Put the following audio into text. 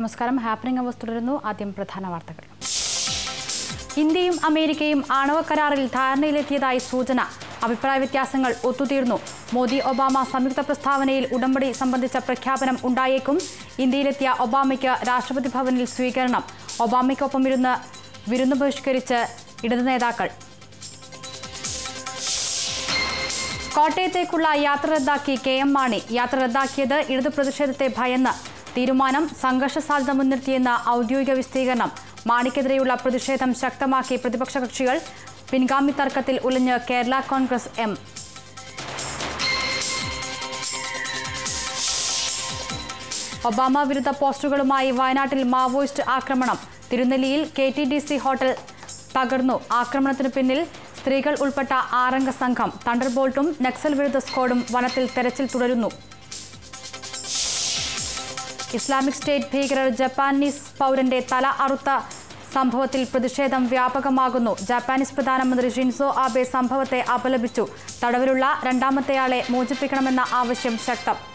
നമസ്കാരം happening hours തുടരുന്നു ആദ്യം പ്രധാന വാർത്തകൾ ഇന്ത്യയും അമേരിക്കയും ആണവ കരാറിൽ ധാരണയിലെത്തിയതായി സൂചന അഭിപ്രായ വ്യത്യാസങ്ങൾ ഒത്തുതീർന്നു മോദി ഒബാമ സംയുക്ത പ്രസ്താവനയിൽ ഉടമ്പടി സംബന്ധിച്ച പ്രഖ്യാപനം ഉണ്ടായേക്കും ഇന്ത്യയിലെത്തിയ ഒബാമയ്ക്ക് രാഷ്ട്രപതി ഭവനിൽ സ്വീകരണം ഒബാമയ്ക്കൊപ്പം ഇരുന്ന് വിരുന്ന് ബഹിഷ്കരിച്ച് ഇടതു നേതാക്കൾ കോട്ടയത്തേക്കുള്ള യാത്ര റദ്ദാക്കി കെ എം മാണി യാത്ര റദ്ദാക്കിയത് ഇടതു പ്രതിഷേധത്തെ ഭയന്ന് തീരുമാനം സംഘർഷ സാധ്യത മുൻനിർത്തിയെന്ന ഔദ്യോഗിക വിശദീകരണം മാണിക്കെതിരെയുള്ള പ്രതിഷേധം ശക്തമാക്കി പ്രതിപക്ഷ കക്ഷികൾ പിൻഗാമി തർക്കത്തിൽ ഉലഞ്ഞ് കേരള കോൺഗ്രസ് എം ഒബാമ വിരുദ്ധ പോസ്റ്ററുകളുമായി വയനാട്ടിൽ മാവോയിസ്റ്റ് ആക്രമണം തിരുനെല്ലിയിൽ K T D C hotel തകർന്നു ആക്രമണത്തിന് പിന്നിൽ സ്ത്രീകൾ ഉൾപ്പെട്ട ആറംഗ സംഘം തണ്ടർബോൾട്ടും നക്സൽ വിരുദ്ധ സ്ക്വാഡും വനത്തിൽ തെരച്ചിൽ തുടരുന്നു ഇസ്ലാമിക് സ്റ്റേറ്റ് ഭീകരർ ജപ്പാനീസ് പൗരന്റെ തല അറുത്ത സംഭവത്തിൽ പ്രതിഷേധം വ്യാപകമാകുന്നു ജാപ്പാനീസ് പ്രധാനമന്ത്രി ഷിൻസോ ആബെ സംഭവത്തെ അപലപിച്ചു തടവിലുള്ള രണ്ടാമത്തെയാളെ മോചിപ്പിക്കണമെന്ന ആവശ്യം ശക്തം